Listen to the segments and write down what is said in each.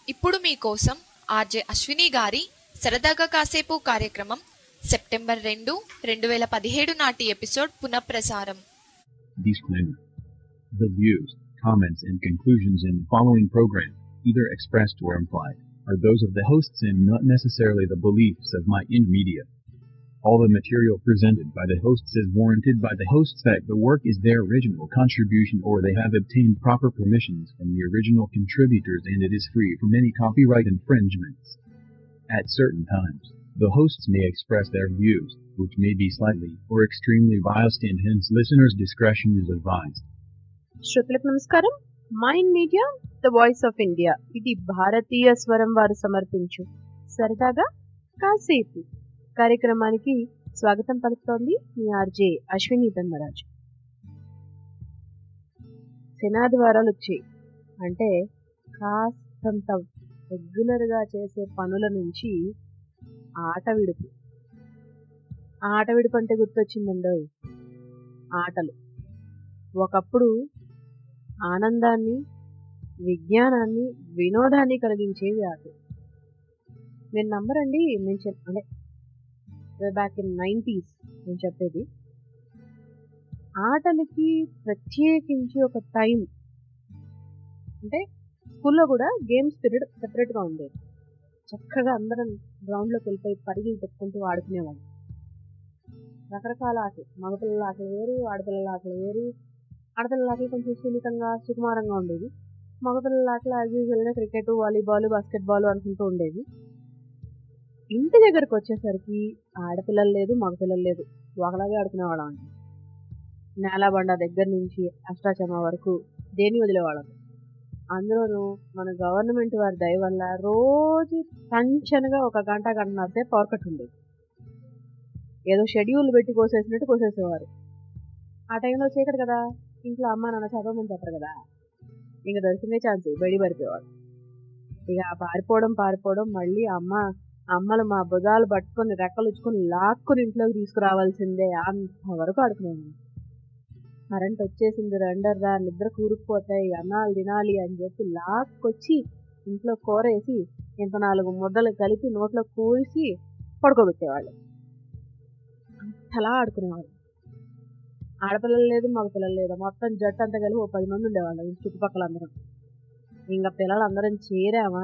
ఇప్పుడు మీకోసం ఆర్జే అశ్విని గారి సరదాగా కాసేపు కార్యక్రమం సెప్టెంబర్ రెండు రెండు వేల పదిహేడు నాటి ఎపిసోడ్ పునఃప్రసారం Disclaimer. The views, comments, and conclusions in the following program, either expressed or implied, are those of the hosts and not necessarily the beliefs of My Ind Media. All the material presented by the hosts is warranted by the hosts that the work is their original contribution or they have obtained proper permissions from the original contributors and it is free from any copyright infringements. At certain times, the hosts may express their views, which may be slightly or extremely biased and hence listeners' discretion is advised. శ్రోతలకు నమస్కారం Mind Media the voice of India ఇది భారతీయ స్వరం వారు సమర్పించు సరదాగా కాసేపు కార్యక్రమానికి స్వాగతం పలుకుతోంది మీ ఆర్జే అశ్విని ధర్మరాజు శనాదివారాలు వచ్చాయి అంటే కాస్తంత రెగ్యులర్గా చేసే పనుల నుంచి ఆట విడుపు ఆట విడుపు అంటే గుర్తొచ్చిందండో ఆటలు ఒకప్పుడు ఆనందాన్ని విజ్ఞానాన్ని వినోదాన్ని కలిగించేవి ఆటలు మీరు నమ్మరండి నేను చెప్ అంటే బ్యాక్ ఇన్ నైంటీస్ నేను చెప్పేది ఆటలకి ప్రత్యేకించి ఒక టైం అంటే స్కూల్లో కూడా గేమ్స్ పీరియడ్ సెపరేట్గా ఉండేది చక్కగా అందరం గ్రౌండ్లోకి వెళ్ళిపోయి పరిగి పెట్టుకుంటూ ఆడుకునేవాళ్ళం రకరకాల ఆటలు మగపిల్లల ఆటలు వేరు ఆడపిల్లల ఆటలు వేరు ఆడపిల్లల ఆటలు కొంచెం సున్నితంగా సుకుమారంగా ఉండేవి మగపిల్లల ఆటలు యాజ్ యూజువల్గా క్రికెట్ వాలీబాల్ బాస్కెట్బాల్ అనుకుంటూ ఉండేవి ఇంటి దగ్గరకు వచ్చేసరికి ఆడపిల్లలు లేదు మగపిల్లలు లేదు ఒకలాగే ఆడుకునేవాళ్ళం అండి నేలబండ దగ్గర నుంచి అష్టాచమ వరకు దేని వదిలేవాళ్ళం అందులోనూ మన గవర్నమెంట్ వారి దయ వల్ల రోజు టంచనగా ఒక గంట గంటన్నర సేపు పవర్ కట్ ఉండేది ఏదో షెడ్యూల్ పెట్టి కోసేసినట్టు కోసేసేవారు ఆ టైంలో చీకటి కదా ఇంట్లో అమ్మ నాన్న చదవమని చెప్పరు కదా ఇంకా దొరికిందే ఛాన్స్ బయడి పడిపోయేవాడు ఇక ఆ పారిపోవడం పారిపోవడం మళ్ళీ అమ్మ అమ్మలు మా భుజాలు పట్టుకొని రెక్కలు ఉచ్చుకొని లాక్కుని ఇంట్లోకి తీసుకురావాల్సిందే అంతవరకు ఆడుకునేవాడు కరెంట్ వచ్చేసింది రెండర్రా నిద్ర కూరుకుపోతాయి అన్నాలు తినాలి అని చెప్పి లాక్కొచ్చి ఇంట్లో కూర వేసి ఇంత నాలుగు ముద్దలు కలిపి నోట్లో కూల్చి పడుకోబెట్టేవాళ్ళు అంతలా ఆడుకునేవాళ్ళు ఆడపిల్లలు లేదు మగ పిల్లలు లేదు మొత్తం జట్టు అంతా కలిపి ఓ పది మంది ఉండేవాళ్ళు ఈ చుట్టుపక్కల అందరం ఇంకా పిల్లలు అందరం చేరామా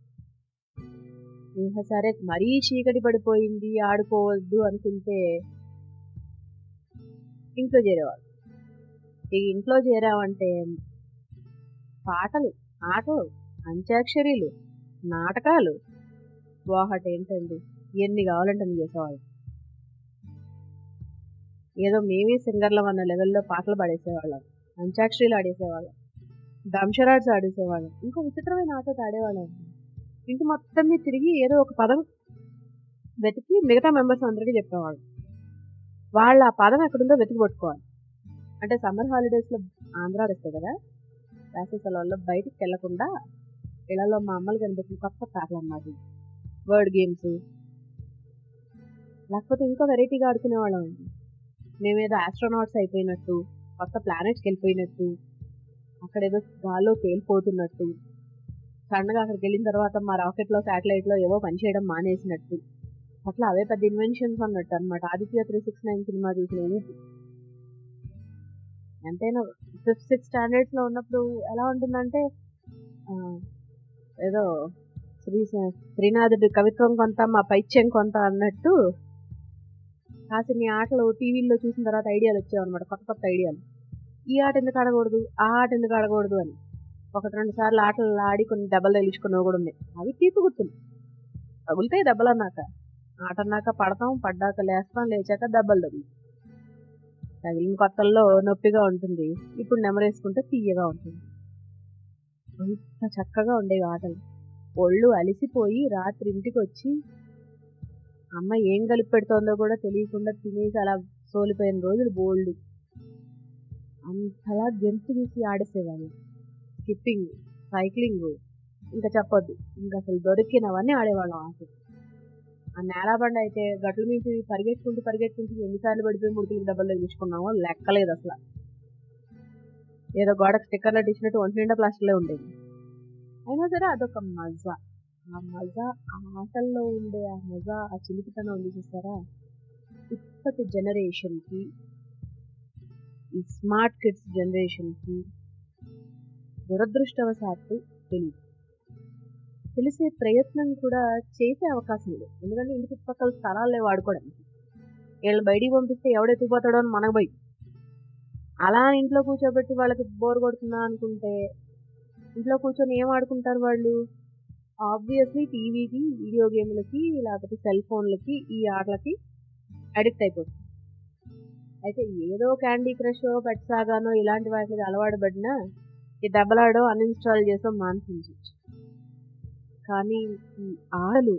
ఇంకా సరే మరీ చీకటి పడిపోయింది ఆడుకోవద్దు అనుకుంటే ఇంట్లో చేరేవాళ్ళు ఇక ఇంట్లో చేరామంటే పాటలు ఆటలు అంత్యాక్షరీలు నాటకాలు వాహట్ ఏంటండి ఎన్ని కావాలంటే అన్ని చేసేవాళ్ళు ఏదో మేమే సింగర్లం అన్న లెవెల్లో పాటలు పాడేసేవాళ్ళం అంత్యాక్షరీలు ఆడేసేవాళ్ళం దంషరాడ్స్ ఆడేసేవాళ్ళం ఇంకో విచిత్రమైన ఆటలు ఆడేవాళ్ళం ఇంటి మొత్తం మీద తిరిగి ఏదో ఒక పదం వెతికి మిగతా మెంబర్స్ అందరికీ చెప్పేవాళ్ళు వాళ్ళు ఆ పదం ఎక్కడుందో వెతికి పట్టుకోవాలి అంటే సమ్మర్ హాలిడేస్లో ఆంధ్ర వస్తాయి కదా వేసవి సెలవుల్లో బయటికి వెళ్లకుండా ఇళ్లలో మా అమ్మలు కనిపెట్టిన కొత్త పాటలు అన్నమాట వర్డ్ గేమ్స్ లేకపోతే ఇంకా వెరైటీగా ఆడుకునేవాళ్ళం అండి మేమేదో ఆస్ట్రోనాట్స్ అయిపోయినట్టు కొత్త ప్లానెట్స్కి వెళ్ళిపోయినట్టు అక్కడ ఏదో గాల్లో తేలిపోతున్నట్టు సడన్గా అక్కడికి వెళ్ళిన తర్వాత మా రాకెట్లో శాటిలైట్లో ఏవో పనిచేయడం మానేసినట్టు అట్లా అవే పెద్ద ఇన్వెన్షన్స్ అన్నట్టు అనమాట Aditya three six nine cinema చూసిన ఊపి ఎంతైనా ఫిఫ్త్ సిక్స్త్ స్టాండర్డ్స్లో ఉన్నప్పుడు ఎలా ఉంటుందంటే ఏదో శ్రీ శ్రీనాథుడి కవిత్వం కొంత మా పైత్యం కొంత అన్నట్టు కాసిన్ని ఆటలు టీవీల్లో చూసిన తర్వాత ఐడియాలు వచ్చాయన్నమాట కొత్త కొత్త ఐడియాలు ఈ ఆట ఎందుకు ఆడకూడదు ఆ ఆట ఎందుకు ఆడకూడదు అని ఒకటి రెండు సార్లు ఆటలు ఆడి కొన్ని దెబ్బలు తగిలించుకున్నవి కూడా ఉన్నాయి అవి తీపి గుర్తులు తగులుతాయి దెబ్బలు అన్నాక ఆట అన్నాక పడతాం పడ్డాక లేస్తాం లేచాక దెబ్బలు తగులు తగిలిన కొత్తల్లో నొప్పిగా ఉంటుంది ఇప్పుడు నెమరేసుకుంటే తీయగా ఉంటుంది అంత చక్కగా ఉండేవి ఆటలు ఒళ్ళు అలిసిపోయి రాత్రి ఇంటికి వచ్చి అమ్మ ఏం కలిపి పెడుతోందో కూడా తెలియకుండా తినేసి అలా సోలిపోయిన రోజులు బోల్డ్ అంతలా గెంతు తీసి ఆడేసేవాళ్ళు స్కిప్పింగ్ సైక్లింగ్ ఇంకా చెప్పొద్దు ఇంకా అసలు దొరికినవన్నీ ఆడేవాళ్ళం ఆటలు ఆ నేలబండ అయితే గట్ల నుంచి పరిగెట్టుకుంటూ పరిగెట్టుకుంటూ ఎన్నిసార్లు పడిపోయి ముడికి దెబ్బలు తగిలించుకున్నామో లెక్కలేదు అసలు ఏదో గోడకు స్టిక్కర్లు అట్టించినట్టు ఒంటి నిండా ప్లాస్టిక్లే ఉండేది అయినా సరే అదొక మజా ఆ మజా ఆ ఆటల్లో ఉండే ఆ మజా ఆ చిలిపితనం ఉంది చూసారా ఇప్పటి జనరేషన్కి ఈ స్మార్ట్ కిడ్స్ జనరేషన్కి దురదృష్టవశాత్తు తెలియదు తెలిసే ప్రయత్నం కూడా చేసే అవకాశం లేదు ఎందుకంటే ఇంటి చుట్టుపక్కల స్థలాలే వాడుకోవడానికి వీళ్ళు బయటికి పంపిస్తే ఎవడెత్తుకుపోతాడో అని మనకు భయం అలా అని ఇంట్లో కూర్చోబెట్టి వాళ్ళకి బోర్ కొడుతుందా అనుకుంటే ఇంట్లో కూర్చొని ఏం ఆడుకుంటారు వాళ్ళు ఆబ్వియస్లీ టీవీకి వీడియో గేమ్లకి లేకపోతే సెల్ ఫోన్లకి ఈ ఆటలకి అడిక్ట్ అయిపోతుంది అయితే ఏదో క్యాండీ క్రష్ పెట్ సాగానో ఇలాంటి వాటికి అలవాటు పడినా ఈ దెబ్బలాడో అన్ఇన్స్టాల్ చేసో మాన్పించవచ్చు కానీ ఈ ఆటలు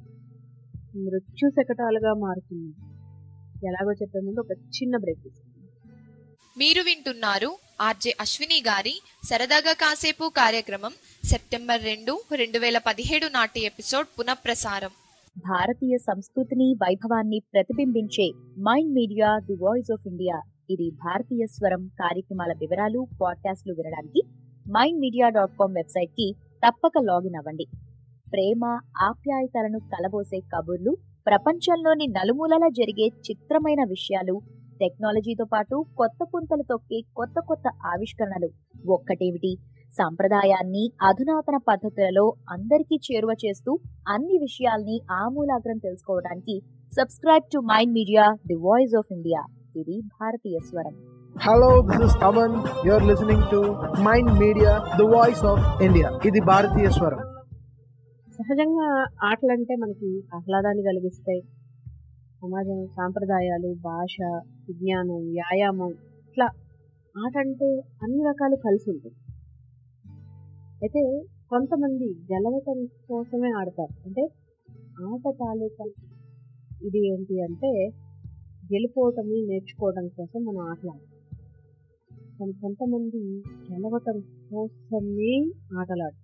మృత్యు శకటాలుగా మారుతుంది ఎలాగో చెప్పే ముందు ఒక చిన్న బ్రేక్ తీసుకుందాం మీరు వింటున్నారు ఆర్జే అశ్విని గారి సరదాగా కాసేపు కార్యక్రమం సెప్టెంబర్ రెండు రెండు వేల పదిహేడు నాటి ఎపిసోడ్ పునఃప్రసారం భారతీయ సంస్కృతిని వైభవాన్ని ప్రతిబింబించే Mind Media the voice of India ఇది భారతీయ స్వరం కార్యక్రమాల వివరాలు పాడ్కాస్ట్లు వినడానికి Mind Media dot com website కి తప్పక లాగిన్ అవ్వండి ప్రేమ ఆప్యాయతలను కలబోసే కబుర్లు ప్రపంచంలోని నలుమూలల జరిగే చిత్రమైన విషయాలు టెక్నాలజీతో పాటు కొత్త పుంతలు తొక్కే కొత్త కొత్త ఆవిష్కరణలు ఒక్కటేమిటి సాంప్రదాయాన్ని అధునాతన పద్ధతులలో అందరికీ చేరువ చేస్తూ అన్ని విషయాల్ని ఆమూలాగ్రం తెలుసుకోవడానికి subscribe to Mind Media the voice of India ఇది భారతీయ స్వరం Hello, this is Taman. You're listening to Mind Media, the voice of India. ఇది భారతీయ స్వరం సహజంగా ఆటలంటే మనకి ఆహ్లాదాన్ని కలిగిస్తాయి సమాజం సాంప్రదాయాలు భాష విజ్ఞానం వ్యాయామం ఇట్లా ఆట అంటే అన్ని రకాలు కలిసి ఉంటుంది అయితే కొంతమంది గెలవటం కోసమే ఆడతారు అంటే ఆట తాలూకా ఇది ఏంటి అంటే గెలిపోవటం నేర్చుకోవడం కోసం మనం ఆటలాడతాం కానీ కొంతమంది గెలవటం కోసమే ఆటలాడతారు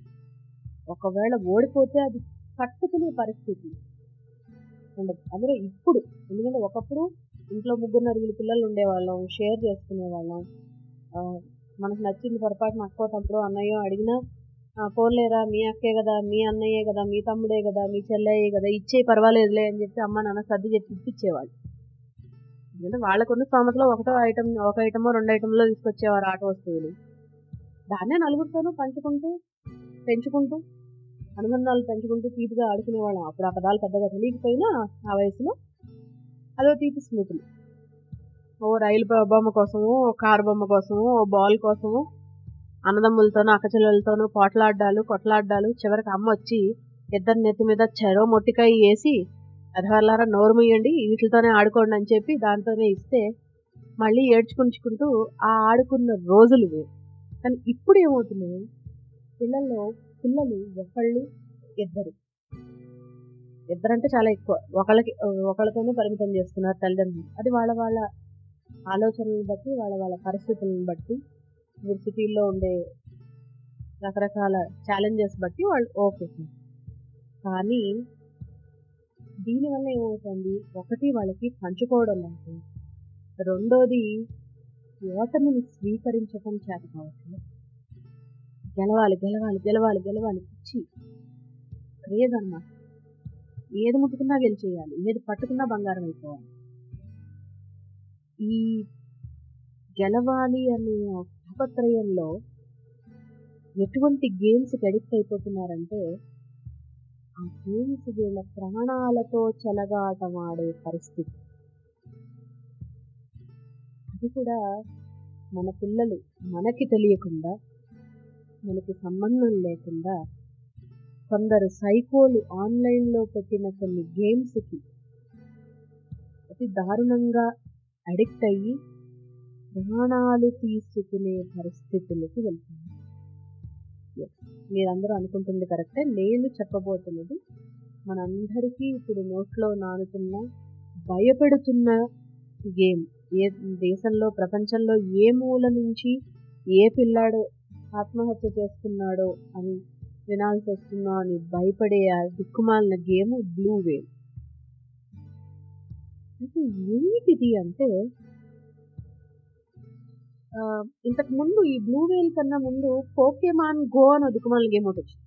ఒకవేళ ఓడిపోతే అది కట్టుకునే పరిస్థితి ఉండదు అందులో ఇప్పుడు ఎందుకంటే ఒకప్పుడు ఇంట్లో ముగ్గురు నలుగురు పిల్లలు ఉండేవాళ్ళం షేర్ చేసుకునేవాళ్ళం ఆ, మనకు నచ్చింది పొరపాటున అక్కో తమ్ముడు అన్నయ్యో అడిగినా "ఆ, పోన్లేరా మీ అక్కే కదా మీ అన్నయ్యే కదా మీ తమ్ముడే కదా మీ చెల్లయ్యే కదా ఇచ్చే పర్వాలేదులే అని చెప్పి అమ్మ నాన్న సర్ది చెప్పి ఇప్పించేవాళ్ళు ఎందుకంటే వాళ్ళకున్న స్తోమతలో ఒకటో ఐటమ్ ఒక ఐటమో రెండు ఐటమ్లో తీసుకొచ్చేవారు ఆట వస్తువులు దాన్నే నలుగురితోనూ పంచుకుంటూ పెంచుకుంటూ అనుబంధాలు పెంచుకుంటూ తీపిగా ఆడుకునేవాళ్ళం అప్పుడు ఆ పదాలు పెద్దగా తెలియకపోయినా ఆ వయసులో అదో తీపి స్మృతులు ఓ రైలు బ- బొమ్మ కోసము ఓ కారు బొమ్మ కోసము ఓ బాల్ కోసము అన్నదమ్ములతోనూ అక్కచెల్లెలతోనూ పోట్లాడ్డాలు కొట్లాడ్డాలు చివరికి అమ్మ వచ్చి ఇద్దరి నెత్తి మీద చెరో మొట్టికాయ వేసి అధవర్లారా నోరు ముయ్యండి వీటితోనే ఆడుకోండి అని చెప్పి దాంతోనే ఇస్తే మళ్ళీ ఏడ్చుకుంచుకుంటూ ఆ ఆడుకున్న రోజులు వేరు కానీ ఇప్పుడు ఏమవుతుంది పిల్లల్లో పిల్లలు ఒకళ్ళు ఇద్దరు ఇద్దరంటే చాలా ఎక్కువ ఒకళ్ళకి ఒకళ్ళతోనే పరిమితం చేస్తున్నారు తల్లిదండ్రులు అది వాళ్ళ వాళ్ళ ఆలోచనలను బట్టి వాళ్ళ వాళ్ళ పరిస్థితులను బట్టి ఇప్పుడు సిటీల్లో ఉండే రకరకాల ఛాలెంజెస్ బట్టి వాళ్ళు ఓకే కానీ దీనివల్ల ఏమవుతుంది ఒకటి వాళ్ళకి పంచుకోవడం లేదు రెండోది ఓటమిని స్వీకరించడం చేత కావచ్చు గెలవాలి గెలవాలి గెలవాలి గెలవాలి పిచ్చి లేదన్నమాట ఏది ముట్టుకున్నా గెలిచేయాలి ఏది పట్టుకున్నా బంగారం అయిపోవాలి ఈ గెలవాలి అనే తాపత్రయంలో ఎటువంటి గేమ్స్ అడిక్ట్ అయిపోతున్నారంటే ఆ గేమ్స్ వీళ్ళ ప్రాణాలతో చెలగాటమాడే పరిస్థితి అది కూడా మన పిల్లలు మనకి తెలియకుండా మనకి సంబంధం లేకుండా కొందరు సైకోలు ఆన్లైన్లో పెట్టిన కొన్ని గేమ్స్కి అతి దారుణంగా అడిక్ట్ అయ్యి ప్రాణాలు తీసుకునే పరిస్థితులకు వెళ్తుంది Yes, మీరందరూ అనుకుంటుంది కరెక్టే నేను చెప్పబోతున్నది మనందరికీ ఇప్పుడు నోట్లో నానుతున్న భయపెడుతున్న గేమ్ ఏ దేశంలో ప్రపంచంలో ఏ మూల నుంచి ఏ పిల్లాడు ఆత్మహత్య చేసుకున్నాడో అని వినాల్సి వస్తుందో అని భయపడే ఆ దిక్కుమాలిన గేమ్ బ్లూ వేవ్ అయితే ఏంటిది అంటే ఆ, ఇంతకు ముందు ఈ బ్లూ వేల్ కన్నా ముందు పోకేమాన్ గో అని దిక్కుమాల గేమ్ ఒకటి వచ్చింది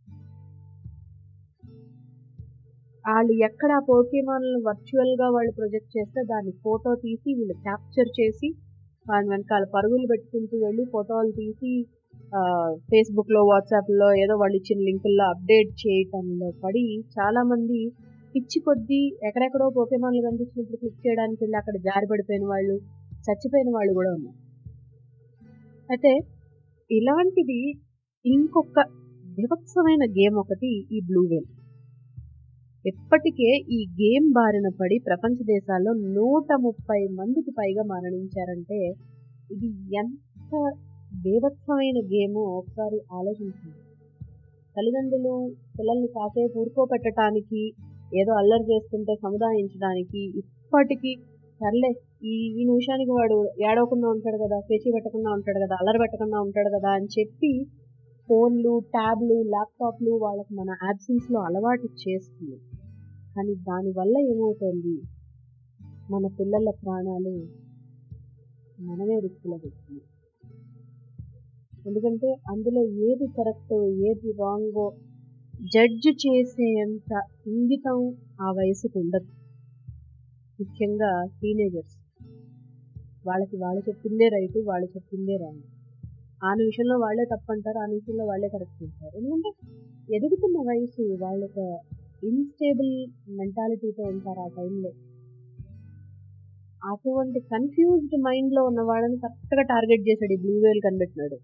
వాళ్ళు ఎక్కడ పోకేమాన్ వర్చువల్ గా వాళ్ళు ప్రొజెక్ట్ చేస్తే దాన్ని ఫోటో తీసి వీళ్ళు క్యాప్చర్ చేసి దాని వెనకాల పరుగులు పెట్టుకుంటూ వెళ్ళి ఫోటోలు తీసి ఫేస్బుక్ లో వాట్సాప్ లో ఏదో వాళ్ళు ఇచ్చిన లింకుల్లో అప్డేట్ చేయటంలో పడి చాలా మంది పిచ్చి కొద్దీ ఎక్కడెక్కడో పోకేమాన్లు కనిపించినప్పుడు క్లిక్ చేయడానికి వెళ్ళి అక్కడ జారి పడిపోయిన వాళ్ళు చచ్చిపోయిన వాళ్ళు కూడా ఉన్నారు అయితే ఇలాంటిది ఇంకొక వివత్సమైన గేమ్ ఒకటి ఈ బ్లూ వేల్ ఇప్పటికే ఈ గేమ్ బారిన పడి ప్రపంచ దేశాల్లో నూట ముప్పై మందికి పైగా మరణించారంటే ఇది ఎంత బీభత్సమైన గేమ్ ఒకసారి ఆలోచించండి తల్లిదండ్రులు పిల్లల్ని కాసేపు ఊరుకోపెట్టడానికి ఏదో అల్లరి చేస్తుంటే సముదాయించడానికి ఇప్పటికీ సర్లే ఈ ఈ నిమిషానికి వాడు ఏడవకుండా ఉంటాడు కదా పేచీ పెట్టకుండా ఉంటాడు కదా అల్లరి పెట్టకుండా ఉంటాడు కదా అని చెప్పి ఫోన్లు ట్యాబ్లు ల్యాప్టాప్లు వాళ్ళకి మన absence లో అలవాటు చేస్తుంది కానీ దానివల్ల ఏమవుతుంది మన పిల్లల ప్రాణాలు మనమే రిస్కులో పెడుతుంది ఎందుకంటే అందులో ఏది కరెక్ట్ ఏది రాంగో జడ్జ్ చేసేంత ఇంగితం ఆ వయసుకు ఉండదు ముఖ్యంగా టీనేజర్స్ వాళ్ళకి వాళ్ళు చెప్పిందే రైతు వాళ్ళు చెప్పిందే రాంగ్ ఆ నిమిషంలో వాళ్ళే తప్పంటారు ఆ నిమిషంలో వాళ్ళే కరెక్ట్ అంటారు ఎందుకంటే ఎదుగుతున్న వయసు వాళ్ళ ఒక ఇన్స్టేబుల్ మెంటాలిటీతో ఉంటారు ఆ టైంలో అటువంటి కన్ఫ్యూజ్డ్ మైండ్ లో ఉన్న వాళ్ళని కరెక్ట్ గా టార్గెట్ చేశాడు ఈ బ్లూ వేల్ కనిపెట్టినాడు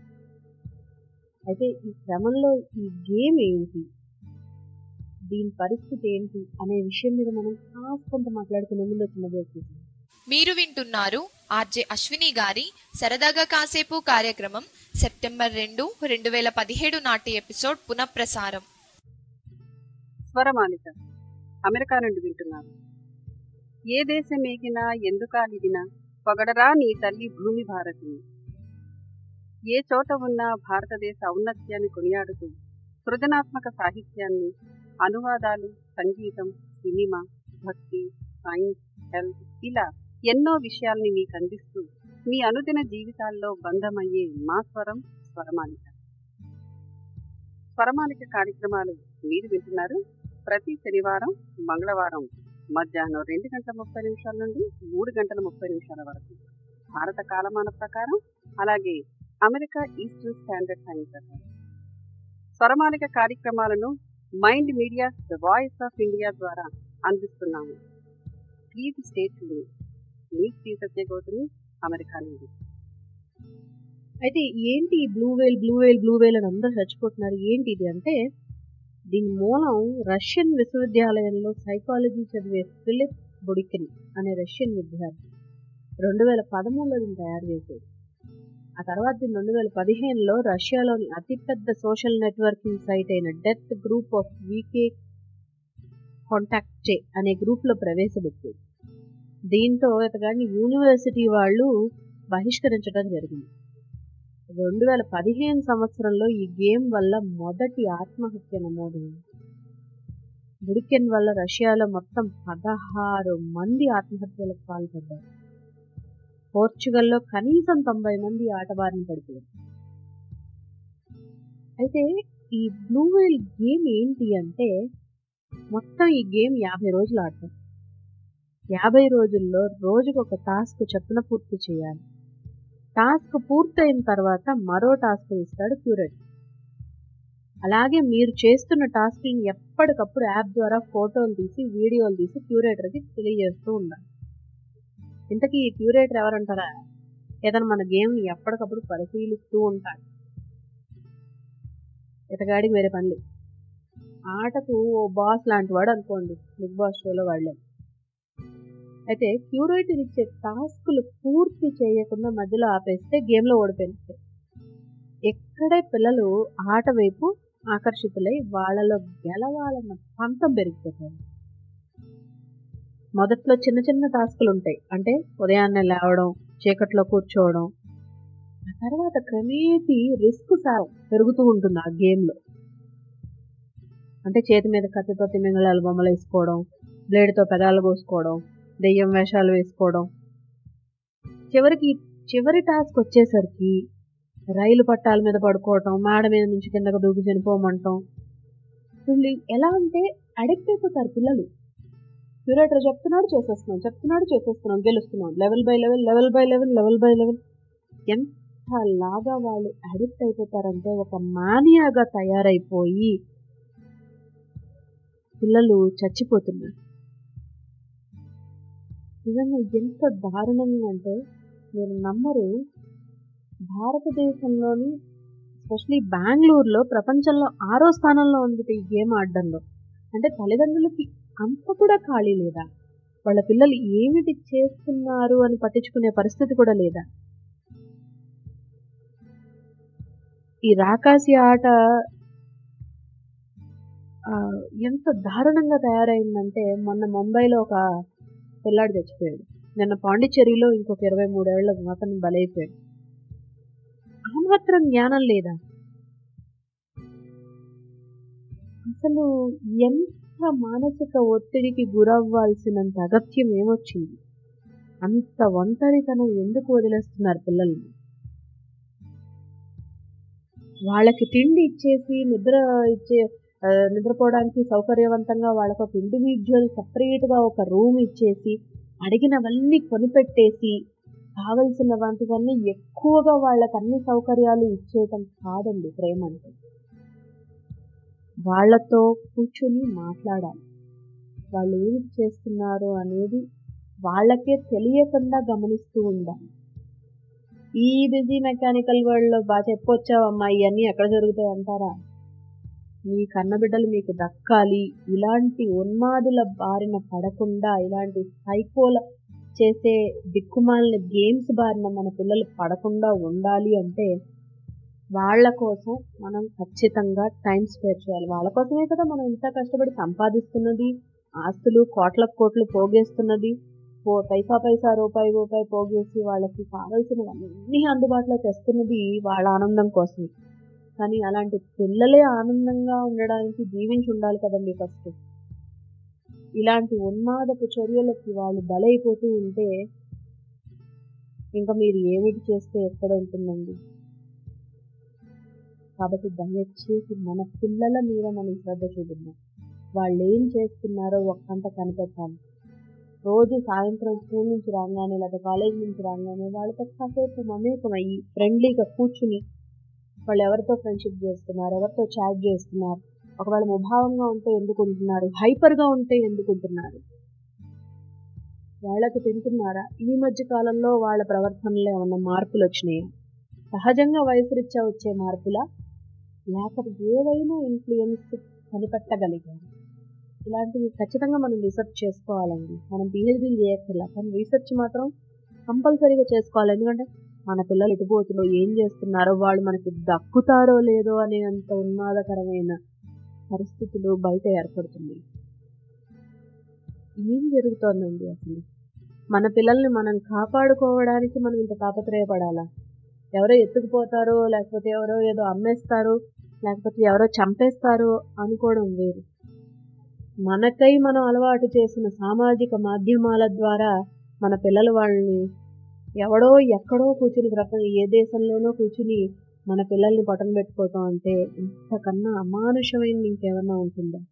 అయితే ఈ క్రమంలో ఈ గేమ్ ఏంటి దీని పరిస్థితి ఏంటి అనే విషయం మీద మనం కాస్తంత మాట్లాడుకునే ముందు చిన్న బ్రేక్ తీసుకుందాం. మీరు వింటున్నారు ఆర్జే అశ్విని గారి సరదాగా కాసేపు కార్యక్రమం సెప్టెంబర్ రెండు రెండు వేల పదిహేడు నాటి ఎపిసోడ్ పునఃప్రసారం స్వరమాలిక అమెరికా నుండి వింటున్నారు ఏ దేశం ఏగినా ఎందుకాలిదినా పొగడరా నీ తల్లి భూమి భారతిని ఏ చోట ఉన్నా భారతదేశ ఔన్నత్యాన్ని కొనియాడుతూ సృజనాత్మక సాహిత్యాన్ని అనువాదాలు సంగీతం సినిమా భక్తి సైన్స్ హెల్త్ ఇలా ఎన్నో విషయాల్ని మీకు అందిస్తూ మీ అనుదిన జీవితాల్లో బంధమయ్యే మా స్వరం స్వరమాలిక స్వరమాలిక కార్యక్రమాలు మీరు వింటున్నారు ప్రతి శనివారం మంగళవారం మధ్యాహ్నం రెండు గంటల ముప్పై నిమిషాల నుండి మూడు గంటల ముప్పై నిమిషాల వరకు భారత కాలమాన ప్రకారం అలాగే అమెరికా ఈస్టర్న్ స్టాండర్డ్ టైం ప్రకారం స్వరమాలిక కార్యక్రమాలను Mind Media the voice of India ద్వారా అందిస్తున్నాము ప్లీజ్ స్టేట్ మీ శ్రీ సత్యగౌతమి అమెరికా నుండి అయితే ఏంటి ఈ blue whale blue whale blue whale అని అందరూ చచ్చిపోతున్నారు ఏంటి ఇది అంటే దీని మూలం రష్యన్ విశ్వవిద్యాలయంలో సైకాలజీ చదివే ఫిలిప్ బుడికిన్ అనే రష్యన్ విద్యార్థి రెండు వేల పదమూడులో దీన్ని తయారు చేశాడు ఆ తర్వాత దీన్ని రెండు వేల పదిహేనులో రష్యాలోని అతిపెద్ద సోషల్ నెట్వర్కింగ్ సైట్ అయిన death group of VK Kontakte అనే గ్రూప్ లో ప్రవేశపెట్టాడు దీంతో ఇతగాడిని యూనివర్సిటీ వాళ్ళు బహిష్కరించడం జరిగింది రెండు వేల పదిహేను సంవత్సరంలో ఈ గేమ్ వల్ల మొదటి ఆత్మహత్య నమోదైంది బుడికెన్ వల్ల రష్యాలో మొత్తం పదహారు మంది ఆత్మహత్యలకు పాల్పడ్డారు పోర్చుగల్లో కనీసం తొంభై మంది ఆటబారిన పడిపోయారు అయితే ఈ బ్లూ వేల్ గేమ్ ఏంటి అంటే మొత్తం ఈ గేమ్ యాభై రోజులు ఆడతాం యాభై రోజుల్లో రోజుకు ఒక టాస్క్ చొప్పున పూర్తి చేయాలి టాస్క్ పూర్తయిన తర్వాత మరో టాస్క్ ఇస్తాడు క్యూరేట్ అలాగే మీరు చేస్తున్న టాస్క్ని ఎప్పటికప్పుడు యాప్ ద్వారా ఫోటోలు తీసి వీడియోలు తీసి క్యూరేటర్కి తెలియజేస్తూ ఉండాలి ఇంతకీ ఈ క్యూరేటర్ ఎవరంటారా ఏదైనా మన గేమ్ని ఎప్పటికప్పుడు పరిశీలిస్తూ ఉంటాడు ఇతగాడికి వేరే పనులు ఆటకు ఓ బాస్ లాంటి వాడు అనుకోండి బిగ్ బాస్ షోలో వాళ్ళే అయితే క్యూరేటర్ ఇచ్చే టాస్కులు పూర్తి చేయకుండా మధ్యలో ఆపేస్తే గేమ్లో ఓడిపోయినట్టే ఎక్కడే పిల్లలు ఆట వైపు ఆకర్షితులై వాళ్ళలో గెలవాలన్న పంతం పెరిగిపోతుంది మొదట్లో చిన్న చిన్న టాస్కులు ఉంటాయి అంటే ఉదయాన్నే లేవడం చీకట్లో కూర్చోవడం ఆ తర్వాత క్రమేపీ రిస్క్ సారం పెరుగుతూ ఉంటుంది ఆ గేమ్లో అంటే చేతి మీద కత్తితో తిమింగళాలు బొమ్మలు వేసుకోవడం బ్లేడ్తో పెదాలు కోసుకోవడం దెయ్యం వేషాలు వేసుకోవడం చివరికి చివరి టాస్క్ వచ్చేసరికి రైలు పట్టాల మీద పడుకోవటం మేడ మీద నుంచి కిందకు దూకి చనిపోమంటాం వీళ్ళు ఎలా అంటే అడిక్ట్ అయిపోతారు పిల్లలు క్యూరేటర్ చెప్తున్నాడు చేసేస్తున్నాం చెప్తున్నాడు చేసేస్తున్నాం గెలుస్తున్నాం level by level level by level level by level ఎంత లాగా వాళ్ళు అడిక్ట్ అయిపోతారంటే ఒక మానియాగా తయారైపోయి పిల్లలు చచ్చిపోతున్నారు నిజంగా ఎంత దారుణంగా అంటే మీరు నమ్మరు భారతదేశంలోని ఎస్పెషలీ బెంగళూరులో ప్రపంచంలో ఆరో స్థానంలో ఉంది ఈ గేమ్ ఆడడంలో అంటే తల్లిదండ్రులకి అంత కూడా ఖాళీ లేదా వాళ్ళ పిల్లలు ఏమిటి చేస్తున్నారు అని పట్టించుకునే పరిస్థితి కూడా లేదా ఈ రాకాసి ఆట ఆ, ఎంత దారుణంగా తయారైందంటే మొన్న ముంబైలో ఒక పిల్లాడు చచ్చిపోయాడు నిన్న పాండిచ్చేరిలో ఇంకొక ఇరవై మూడేళ్ల అతను బలైపోయాడు ఆ మాత్రం జ్ఞానం లేదా అసలు ఎంత మానసిక ఒత్తిడికి గురవ్వాల్సినంత అగత్యం ఏమొచ్చింది అంత ఒంటరితనం ఎందుకు వదిలేస్తున్నారు పిల్లల్ని వాళ్ళకి తిండి ఇచ్చేసి నిద్ర ఇచ్చే ఆ, నిద్రపోవడానికి సౌకర్యవంతంగా వాళ్ళకు ఒక ఇండివిజువల్ సపరేట్ గా ఒక రూమ్ ఇచ్చేసి అడిగినవన్నీ కొనిపెట్టేసి కావలసిన వాటివన్నీ ఎక్కువగా వాళ్ళకి అన్ని సౌకర్యాలు ఇచ్చేయటం కాదండి ప్రేమ అంటే వాళ్ళతో కూర్చుని మాట్లాడాలి వాళ్ళు ఏమి చేస్తున్నారు అనేది వాళ్ళకే తెలియకుండా గమనిస్తూ ఉండాలి ఈ బిజీ మెకానికల్ వరల్డ్ లో బాగా చెప్పొచ్చావు అమ్మా ఇవన్నీ ఎక్కడ జరుగుతాయి అంటారా మీ కన్నబిడ్డలు మీకు దక్కాలి ఇలాంటి ఉన్మాదుల బారిన పడకుండా ఇలాంటి సైకోల చేసే దిక్కుమాలిన గేమ్స్ బారిన మన పిల్లలు పడకుండా ఉండాలి అంటే వాళ్ళ కోసం మనం ఖచ్చితంగా టైం స్పేర్ చేయాలి వాళ్ళ కోసమే కదా మనం ఇంత కష్టపడి సంపాదిస్తున్నది ఆస్తులు కోట్ల కోట్లు పోగేస్తున్నది పో పైసా పైసా రూపాయి రూపాయి పోగేసి వాళ్ళకి కావలసినవన్నీ అందుబాటులో తెస్తున్నది వాళ్ళ ఆనందం కోసం కానీ అలాంటి పిల్లలే ఆనందంగా ఉండడానికి జీవించి ఉండాలి కదండి ఫస్ట్ ఇలాంటి ఉన్మాదపు చర్యలకి వాళ్ళు బలైపోతూ ఉంటే ఇంకా మీరు ఏమిటి చేస్తే ఎక్కడ ఉంటుందండి కాబట్టి దయచేసి మన పిల్లల మీద మనం శ్రద్ధ చూపిద్దాం వాళ్ళు ఏం చేస్తున్నారో ఒక్కంట కనిపెట్టాలి రోజు సాయంత్రం స్కూల్ నుంచి రాగానే లేదా కాలేజ్ నుంచి రాగానే వాళ్ళతో కాసేపు మమేకం అయ్యి ఫ్రెండ్లీగా కూర్చుని వాళ్ళు ఎవరితో ఫ్రెండ్షిప్ చేస్తున్నారు ఎవరితో చాట్ చేస్తున్నారు ఒకవేళ ముభావంగా ఉంటే ఎందుకు ఉంటున్నారు హైపర్ గా ఉంటే ఎందుకు ఉంటున్నారు వాళ్ళకి తింటున్నారా ఈ మధ్య కాలంలో వాళ్ళ ప్రవర్తనలో ఏమన్నా మార్పులు వచ్చినాయా సహజంగా వయసురీత్యా వచ్చే మార్పులా లేకపోతే ఏవైనా ఇన్ఫ్లుయెన్స్ కనిపెట్టగలిగారు ఇలాంటివి ఖచ్చితంగా మనం రీసెర్చ్ చేసుకోవాలండి మనం పిహెచ్డీలు చేయక్కర్లా కానీ రీసెర్చ్ మాత్రం కంపల్సరీగా చేసుకోవాలి ఎందుకంటే మన పిల్లలు ఎటుపోతుందో ఏం చేస్తున్నారో వాళ్ళు మనకి దక్కుతారో లేదో అనేంత ఉన్మాదకరమైన పరిస్థితులు బయట ఏర్పడుతున్నాయి ఏం జరుగుతోందండి అసలు మన పిల్లల్ని మనం కాపాడుకోవడానికి మనం ఇంత తాపత్రయపడాలా ఎవరో ఎత్తుకుపోతారో లేకపోతే ఎవరో ఏదో అమ్మేస్తారు లేకపోతే ఎవరో చంపేస్తారు అనుకోవడం వేరు మనకై మనం అలవాటు చేసిన సామాజిక మాధ్యమాల ద్వారా మన పిల్లలు వాళ్ళని ఎవడో ఎక్కడో కూర్చుని ప్రపంచ ఏ దేశంలోనో కూర్చుని మన పిల్లల్ని పట్టణ పెట్టుకోవటం అంటే ఇంతకన్నా అమానుషమైనది ఇంకేమన్నా ఉంటుందా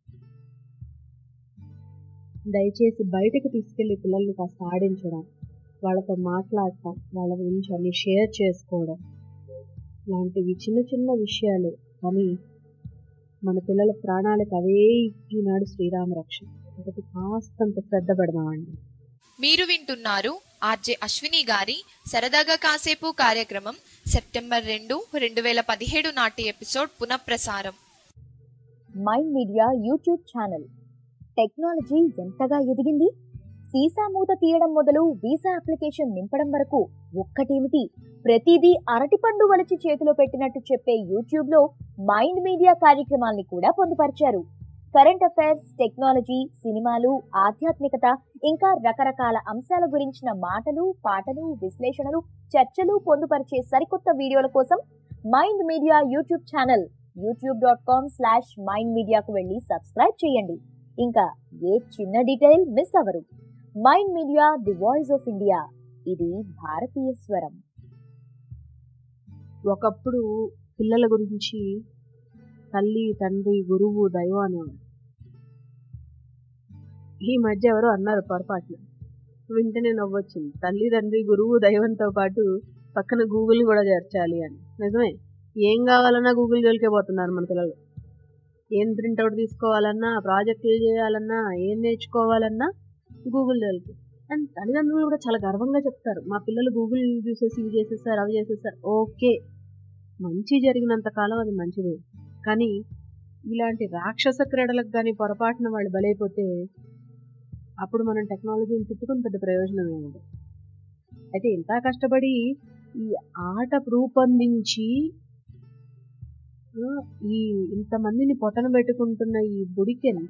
దయచేసి బయటకు తీసుకెళ్లి పిల్లల్ని కాస్త ఆడించడం వాళ్ళతో మాట్లాడటం వాళ్ళ గురించి అన్ని షేర్ చేసుకోవడం లాంటివి చిన్న చిన్న విషయాలు కానీ మన పిల్లల ప్రాణాలకు అవే ఈనాడు శ్రీరామ రక్ష ఒకటి కాస్తంత శ్రద్ధ పెడదామండి మీరు వింటున్నారు ఆర్జే అశ్విని గారి సరదాగా కాసేపు కార్యక్రమం సెప్టెంబర్ రెండు రెండు వేల పదిహేడు నాటి ఎపిసోడ్ పునఃప్రసారం Mind Media YouTube channel technology ఎంతగా ఎదిగింది సీసా మూత తీయడం మొదలు వీసా అప్లికేషన్ నింపడం వరకు ఒక్కటేమిటి ప్రతిదీ అరటిపండు వలిచి చేతిలో పెట్టినట్టు చెప్పే యూట్యూబ్ లో మైండ్ మీడియా కార్యక్రమాల్ని కూడా పొందుపరిచారు కరెంట్ అఫైర్స్ టెక్నాలజీ సినిమాలు ఆధ్యాత్మికత ఇంకా రకరకాల అంశాల గురించిన మాటలు పాటలు విశ్లేషణలు చర్చలు పొందుపరిచే సరికొత్త వీడియోల కోసం Mind Media YouTube channel YouTube dot com slash mind మీడియాకు వెళ్ళి సబ్స్క్రైబ్ చేయండి ఇంకా ఏ చిన్న డీటెయిల్ మిస్ అవ్వరు Mind Media the voice of India ఇది భారతీయ స్వరం ఒకప్పుడు పిల్లల గురించి తల్లి తండ్రి గురువు దైవం అనేవాడు ఈ మధ్య ఎవరో అన్నారు పొరపాటున వింటనే నవ్వొచ్చింది తల్లి తండ్రి గురువు దైవంతో పాటు పక్కన గూగుల్ కూడా చేర్చాలి అని నిజమే ఏం కావాలన్నా గూగుల్ జోలికే పోతున్నారు మన పిల్లలు ఏం ప్రింట్అవుట్ తీసుకోవాలన్నా ప్రాజెక్టులు చేయాలన్నా ఏం నేర్చుకోవాలన్నా గూగుల్ జోలికి అండ్ తల్లిదండ్రులు కూడా చాలా గర్వంగా చెప్తారు మా పిల్లలు గూగుల్ చూసేసి ఇవి చేసేసారు అవి చేసేసారు ఓకే మంచి జరిగినంత కాలం అది మంచిదే కానీ ఇలాంటి రాక్షస క్రీడలకు కానీ పొరపాటున వాళ్ళు బలైపోతే అప్పుడు మనం టెక్నాలజీని తిట్టుకుని పెద్ద ప్రయోజనం ఏముంది అయితే ఇంత కష్టపడి ఈ ఆట రూపొందించి ఆ, ఈ ఇంతమందిని పొటన పెట్టుకుంటున్న ఈ బుడికెన్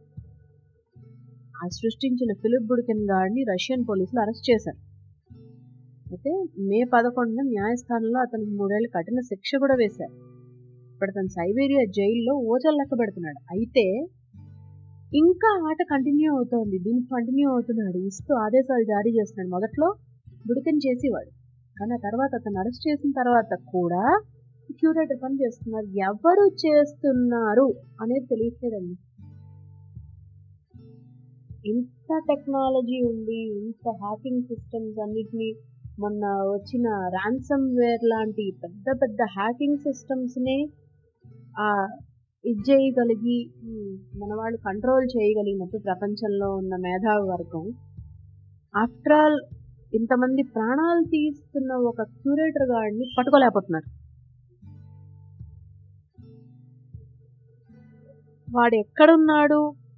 ఆ సృష్టించిన ఫిలిప్ బుడికెన్ గాడిని రష్యన్ పోలీసులు అరెస్ట్ చేశారు అయితే మే పదకొండున న్యాయస్థానంలో అతనికి మూడేళ్ల కఠిన శిక్ష కూడా వేశారు ఇప్పుడు అతను సైబీరియా జైల్లో ఓచలు లెక్క పెడుతున్నాడు అయితే ఇంకా ఆట కంటిన్యూ అవుతోంది దీనికి కంటిన్యూ అవుతున్నాడు ఇస్తూ ఆదేశాలు జారీ చేస్తున్నాడు మొదట్లో బుడికెన్ చేసేవాడు కానీ ఆ తర్వాత అతను అరెస్ట్ చేసిన తర్వాత కూడా క్యూరేటర్ పని చేస్తున్నారు ఎవరు చేస్తున్నారు అనేది తెలియట్లేదండి ఇంత టెక్నాలజీ ఉంది ఇంత హ్యాకింగ్ సిస్టమ్స్ అన్నిటినీ మొన్న వచ్చిన ర్యాన్సమ్ వేర్ లాంటి పెద్ద పెద్ద హ్యాకింగ్ సిస్టమ్స్నే ఇది చేయగలిగి ఉమ్, మన వాళ్ళు కంట్రోల్ చేయగలిగినట్టు ప్రపంచంలో ఉన్న మేధావి వర్గం ఆఫ్టర్ ఆల్ ఇంతమంది ప్రాణాలు తీస్తున్న ఒక క్యూరేటర్ గాడిని పట్టుకోలేకపోతున్నారు వాడు ఎక్కడున్నాడు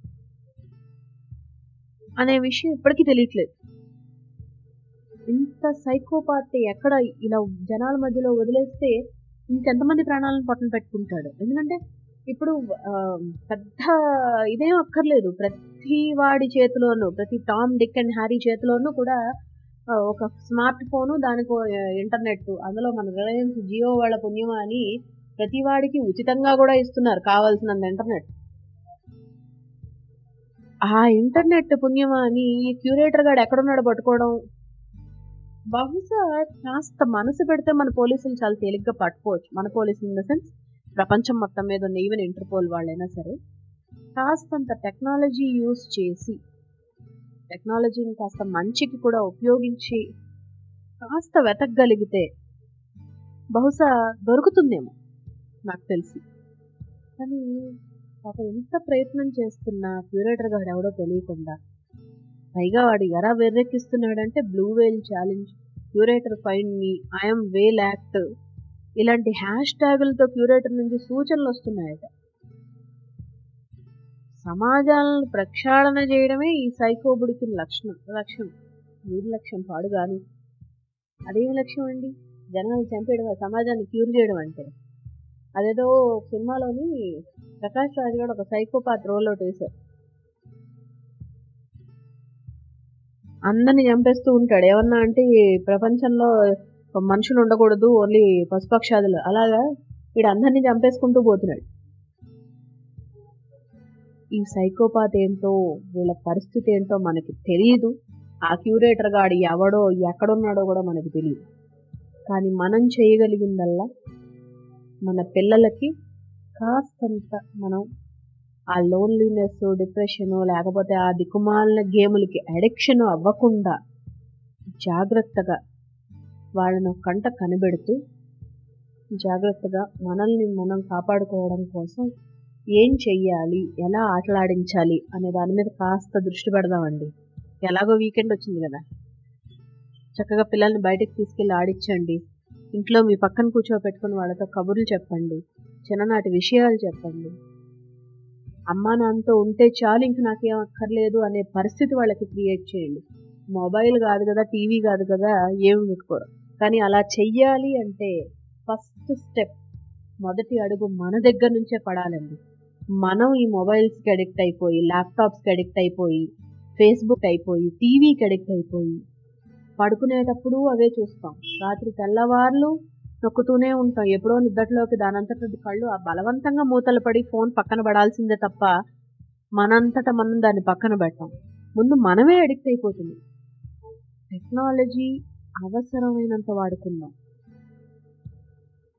అనే విషయం ఇప్పటికీ తెలియట్లేదు ఇంత సైకోపాత్ ఎక్కడ ఇలా జనాల మధ్యలో వదిలేస్తే ఇంకెంతమంది ప్రాణాలను పట్టున పెట్టుకుంటాడు ఎందుకంటే ఇప్పుడు ఆ, పెద్ద ఇదేం అక్కర్లేదు ప్రతి వాడి చేతిలోనూ ప్రతి టామ్ డిక్ అండ్ హ్యారీ చేతిలోనూ కూడా ఆ, ఒక స్మార్ట్ ఫోను దానికి ఇంటర్నెట్ అందులో మన రిలయన్స్ జియో వాళ్ళ పుణ్యమా అని ప్రతి వాడికి ఉచితంగా కూడా ఇస్తున్నారు కావాల్సినంత ఇంటర్నెట్ ఆ ఇంటర్నెట్ పుణ్యమా అని ఈ క్యూరేటర్ గాడు ఎక్కడున్నాడో పట్టుకోవడం బహుశా కాస్త మనసు పెడితే మన పోలీసులు చాలా తేలిగ్గా పట్టుకోవచ్చు మన పోలీసులు ఇన్ ద సెన్స్ ప్రపంచం మొత్తం మీద ఉన్న ఈవెన్ ఇంటర్పోల్ వాళ్ళైనా సరే కాస్తంత టెక్నాలజీ యూస్ చేసి టెక్నాలజీని కాస్త మంచికి కూడా ఉపయోగించి కాస్త వెతకగలిగితే బహుశా దొరుకుతుందేమో నాకు తెలిసి కానీ పాప ఎంత ప్రయత్నం చేస్తున్నా క్యూరేటర్ గాడు ఎవడో తెలియకుండా పైగా వాడు ఎరా వెర్రెక్కిస్తున్నాడంటే blue whale challenge curator find me I'm whale act ఇలాంటి హ్యాష్ ట్యాగులతో క్యూరేటర్ నుంచి సూచనలు వస్తున్నాయట సమాజాలను ప్రక్షాళన చేయడమే ఈ సైకోబుడికి లక్షణం లక్ష్యం వీడి లక్ష్యం పాడు కాదు అదేం లక్ష్యం అండి జనాలు చంపేయడం సమాజాన్ని క్యూర్ చేయడం అంటే అదేదో సినిమాలోని ప్రకాష్ రాజ్ గారు ఒక సైకోపాత్ రోల్ అవుట్ వేశారు అందరిని చంపేస్తూ ఉంటాడు ఏమన్నా అంటే ఈ ప్రపంచంలో మనుషులు ఉండకూడదు ఓన్లీ పశుపక్షాదులు అలాగా వీడు అందరినీ చంపేసుకుంటూ పోతున్నాడు ఈ సైకోపాత్ ఏంటో వీళ్ళ పరిస్థితి ఏంటో మనకి తెలియదు ఆ క్యూరేటర్ గాడు ఎవడో ఎక్కడున్నాడో కూడా మనకి తెలియదు కానీ మనం చేయగలిగిందల్లా మన పిల్లలకి కాస్తంత మనం ఆ లోన్లీనెస్ డిప్రెషన్ లేకపోతే ఆ దిక్కుమాలిన గేములకి అడిక్షన్ అవ్వకుండా జాగ్రత్తగా వాళ్ళను కంట కనిపెడుతూ జాగ్రత్తగా మనల్ని మనం కాపాడుకోవడం కోసం ఏం చెయ్యాలి ఎలా ఆటలాడించాలి అనే దాని మీద కాస్త దృష్టి పెడదామండి ఎలాగో వీకెండ్ వచ్చింది కదా చక్కగా పిల్లల్ని బయటకు తీసుకెళ్ళి ఆడించండి ఇంట్లో మీ పక్కన కూర్చోబెట్టుకుని వాళ్ళతో కబుర్లు చెప్పండి చిన్ననాటి విషయాలు చెప్పండి అమ్మా నాన్నతో ఉంటే చాలు ఇంక నాకేం అక్కర్లేదు అనే పరిస్థితి వాళ్ళకి క్రియేట్ చేయండి మొబైల్ కాదు కదా టీవీ కాదు కదా ఏమి ముట్టుకోరు కానీ అలా చెయ్యాలి అంటే ఫస్ట్ స్టెప్ మొదటి అడుగు మన దగ్గర నుంచే పడాలండి మనం ఈ మొబైల్స్కి అడిక్ట్ అయిపోయి ల్యాప్టాప్స్కి అడిక్ట్ అయిపోయి ఫేస్బుక్ అయిపోయి టీవీకి అడిక్ట్ అయిపోయి పడుకునేటప్పుడు అవే చూస్తాం రాత్రి తెల్లవార్లు నొక్కుతూనే ఉంటాం ఎప్పుడో నిద్దట్లోకి దానంతట కళ్ళు ఆ బలవంతంగా మూతలు పడి ఫోన్ పక్కన పడాల్సిందే తప్ప మనంతట మనం దాన్ని పక్కన పెట్టాం ముందు మనమే అడిక్ట్ అయిపోతుంది టెక్నాలజీ అవసరమైనంత వాడుకుందాం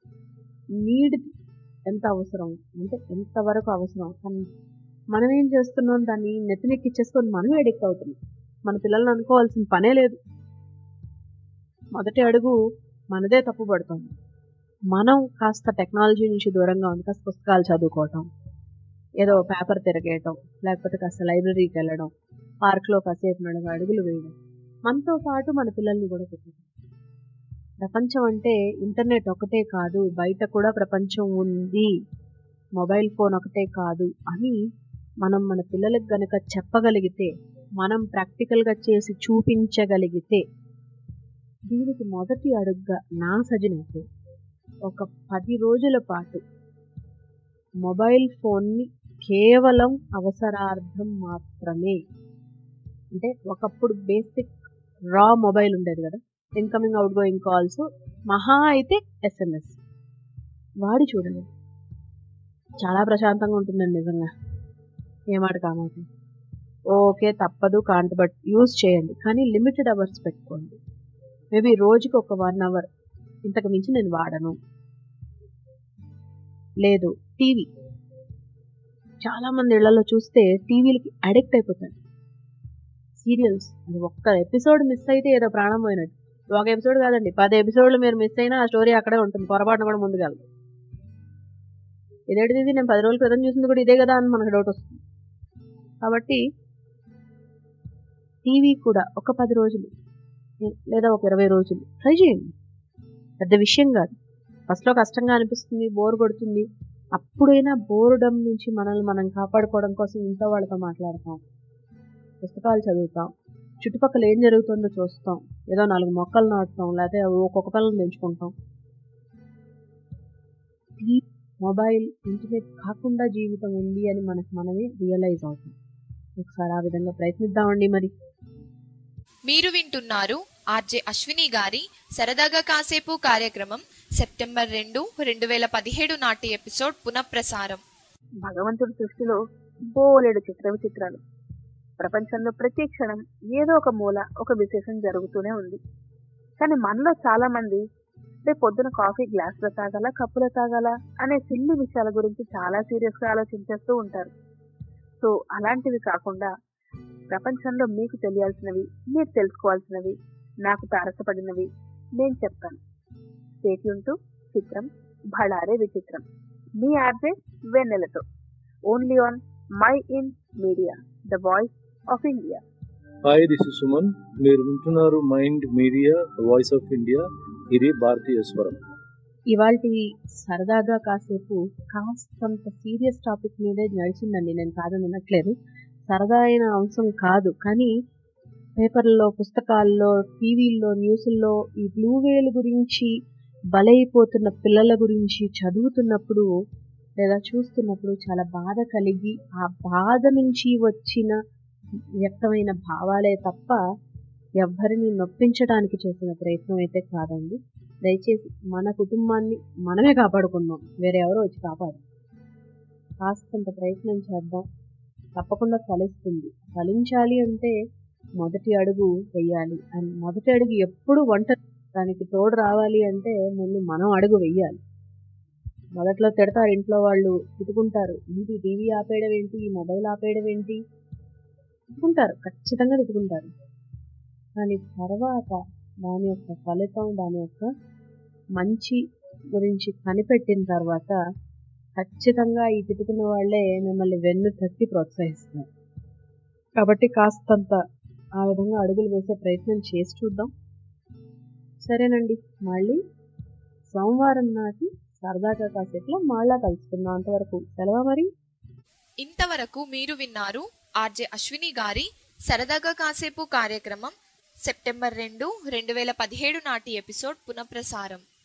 నీడ్ ఎంత అవసరం అంటే ఎంతవరకు అవసరం కానీ మనం ఏం చేస్తున్నాం దాన్ని నెత్తినెక్కిచ్చేసుకొని మనం ఎడిక్ట్ అవుతున్నాం మన పిల్లల్ని అనుకోవాల్సిన పనే లేదు మొదటి అడుగు మనదే తప్పు పడుతుంది మనం కాస్త టెక్నాలజీ నుంచి దూరంగా ఉంది కాస్త పుస్తకాలు చదువుకోవటం ఏదో పేపర్ తిరగేయటం లేకపోతే కాస్త లైబ్రరీకి వెళ్ళడం పార్క్లో కాసేపు నడవ అడుగులు వేయడం మనతో పాటు మన పిల్లల్ని కూడా పెట్టడం ప్రపంచం అంటే ఇంటర్నెట్ ఒకటే కాదు బయట కూడా ప్రపంచం ఉంది మొబైల్ ఫోన్ ఒకటే కాదు అని మనం మన పిల్లలకు గనక చెప్పగలిగితే మనం ప్రాక్టికల్గా చేసి చూపించగలిగితే దీనికి మొదటి అడుగుగా నా సజనైతే ఒక పది రోజుల పాటు మొబైల్ ఫోన్ని కేవలం అవసరార్థం మాత్రమే అంటే ఒకప్పుడు బేసిక్ రా మొబైల్ ఉండేది కదా ఇన్కమింగ్ అవుట్ గోయింగ్ కాల్స్ మహా అయితే ఎస్ఎంఎస్ వాడి చూడండి చాలా ప్రశాంతంగా ఉంటుందండి నిజంగా ఏమాట కామాట ఓకే తప్పదు కాంట్ బట్ యూజ్ చేయండి కానీ లిమిటెడ్ అవర్స్ పెట్టుకోండి మేబీ రోజుకి ఒక వన్ అవర్ ఇంతకు మించి నేను వాడను లేదు టీవీ చాలా మంది ఇళ్లలో చూస్తే టీవీలకి అడిక్ట్ అయిపోతారు సీరియల్స్ అది ఒక్క ఎపిసోడ్ మిస్ అయితే ఏదో ప్రాణం పోయినట్టు ఒక ఎపిసోడ్ కాదండి పది ఎపిసోడ్లు మీరు మిస్ అయినా ఆ స్టోరీ అక్కడే ఉంటుంది పొరపాటున కూడా ముందుకు వెళ్తుంది ఇదేంటిది నేను పది రోజుల క్రితం చూసింది కూడా ఇదే కదా అని మనకు డౌట్ వస్తుంది కాబట్టి టీవీ కూడా ఒక పది రోజులు లేదా ఒక ఇరవై రోజులు ట్రై చేయండి పెద్ద విషయం కాదు ఫస్ట్లో కష్టంగా అనిపిస్తుంది బోర్ కొడుతుంది అప్పుడైనా బోర్డమ్ నుంచి మనల్ని మనం కాపాడుకోవడం కోసం ఇంట్లో వాళ్ళతో మాట్లాడతాం పుస్తకాలు చదువుతాం చుట్టుపక్కల ఏం జరుగుతుందో చూస్తాం ఏదో నాలుగు మొక్కలు నాటుతాం లేకపోతే ఒక్కొక్క పిల్లలు పెంచుకుంటాం టీవీ మొబైల్ ఇంటర్నెట్ కాకుండా జీవితం ఉంది అని మనకు మనమే రియలైజ్ అవుతాం ఒకసారి ఆ విధంగా ప్రయత్నిద్దామండి మరి మీరు వింటున్నారు ఆర్జే అశ్విని గారి సరదాగా కాసేపు కార్యక్రమం సెప్టెంబర్ రెండు రెండు వేల పదిహేడు నాటి ఎపిసోడ్ పునఃప్రసారం భగవంతుడి సృష్టిలో బోలెడు చిత్ర విచిత్రాలు ప్రపంచంలో ప్రతి క్షణం ఏదో ఒక మూల ఒక విశేషం జరుగుతూనే ఉంది కానీ మనలో చాలా మంది రేపు పొద్దున కాఫీ గ్లాసులో తాగాల కప్పులో తాగాల అనే సిల్లి విషయాల గురించి చాలా సీరియస్ గా ఆలోచించేస్తూ ఉంటారు సో అలాంటివి కాకుండా ప్రపంచంలో మీకు తెలియాల్సినవి మీరు తెలుసుకోవాల్సినవి నాకు తారసపడినవి నేను చెప్తాను స్టేట్యూన్ చిత్రం భళారే విచిత్రం మీ ఆర్జే వెన్నెలతో only on Mind Media the voice of India hi this is Suman మీరు వింటున్నారు Mind Media voice of India ఇది భారతీయ స్వరం ఇవాళ సరదాగా కాసేపు కాస్తంత సీరియస్ టాపిక్ మీదే నడిచిందండి నేను కాదని వినట్లేదు సరదా అయిన అంశం కాదు కానీ పేపర్లో పుస్తకాల్లో టీవీల్లో న్యూస్ల్లో ఈ బ్లూ వేల్ గురించి బలైపోతున్న పిల్లల గురించి చదువుతున్నప్పుడు లేదా చూస్తున్నప్పుడు చాలా బాధ కలిగి ఆ బాధ నుంచి వచ్చిన వ్యక్తమైన భావాలే తప్ప ఎవ్వరిని నొప్పించడానికి చేసిన ప్రయత్నం అయితే కాదండి దయచేసి మన కుటుంబాన్ని మనమే కాపాడుకుందాం వేరే ఎవరో వచ్చి కాపాడు కాస్తంత ప్రయత్నం చేద్దాం తప్పకుండా ఫలిస్తుంది ఫలించాలి అంటే మొదటి అడుగు వెయ్యాలి అండ్ మొదటి అడుగు ఎప్పుడు వంట దానికి తోడు రావాలి అంటే ముందు మనం అడుగు వెయ్యాలి మొదట్లో తిడతారు ఇంట్లో వాళ్ళు తిట్టుకుంటారు ఏంటి టీవీ ఆపేయడం ఏంటి ఈ మొబైల్ ఆపేయడం ఏంటి తిట్టుకుంటారు ఖచ్చితంగా తిట్టుకుంటారు కానీ తర్వాత దాని యొక్క ఫలితం దాని యొక్క మంచి గురించి కనిపెట్టిన తర్వాత ఖచ్చితంగా ఈ తిట్టుకున్న వాళ్ళే మిమ్మల్ని వెన్ను తట్టి ప్రోత్సహిస్తున్నారు కాబట్టి కాస్తంత ఆ విధంగా అడుగులు వేసే ప్రయత్నం చేసి చూద్దాం సరేనండి మళ్ళీ సోమవారం నాటి సరదాగా కాసేపులో మళ్ళా కలుసుకుందాం అంతవరకు సెలవు మరి ఇంతవరకు మీరు విన్నారు ఆర్జే అశ్విని గారి సరదాగా కాసేపు కార్యక్రమం సెప్టెంబర్ రెండు రెండు వేల పదిహేడు నాటి ఎపిసోడ్ పునఃప్రసారం